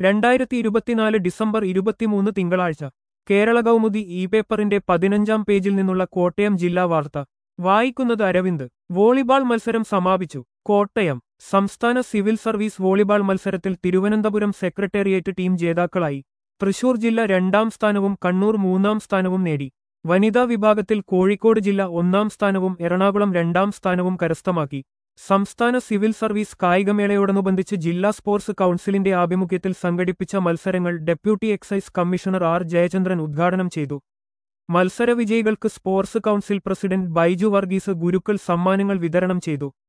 രണ്ടായിരത്തി ഇരുപത്തിനാല് ഡിസംബർ ഇരുപത്തിമൂന്ന് തിങ്കളാഴ്ച കേരള കൗമുദി ഇ പേപ്പറിന്റെ പതിനഞ്ചാം പേജിൽ നിന്നുള്ള കോട്ടയം ജില്ലാ വാർത്ത വായിക്കുന്നത് അരവിന്ദ് വോളിബാൾ മത്സരം സമാപിച്ചു കോട്ടയം സംസ്ഥാന സിവിൽ സർവീസ് വോളിബാൾ മത്സരത്തിൽ തിരുവനന്തപുരം സെക്രട്ടേറിയറ്റ് ടീം ജേതാക്കളായി തൃശൂർ ജില്ല രണ്ടാം സ്ഥാനവും കണ്ണൂർ മൂന്നാം സ്ഥാനവും നേടി വനിതാ വിഭാഗത്തിൽ കോഴിക്കോട് ജില്ല ഒന്നാം സ്ഥാനവും എറണാകുളം രണ്ടാം സ്ഥാനവും കരസ്ഥമാക്കി സംസ്ഥാന സിവിൽ സർവീസ് കായികമേളയോടനുബന്ധിച്ച് ജില്ലാ സ്പോർട്സ് കൗൺസിലിന്റെ ആഭിമുഖ്യത്തിൽ സംഘടിപ്പിച്ച മത്സരങ്ങൾ deputy excise commissioner R Jayachandran ഉദ്ഘാടനം ചെയ്തു മത്സരവിജയികൾക്ക് sports council president Baiju Varghese Gurukkal സമ്മാനങ്ങൾ വിതരണം ചെയ്തു